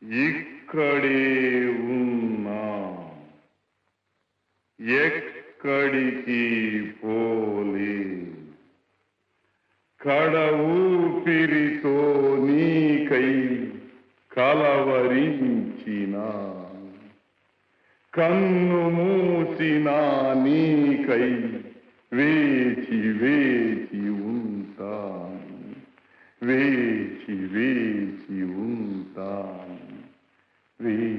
ఇక్కడే ఉన్నా ఎక్కడికి పోలే కడ ఊపిరితో నీకై కలవరించిన కన్ను మూసిన నీకై వేచి వేచి ఉంటాను వేచి వేచి ఉంటాను వేచి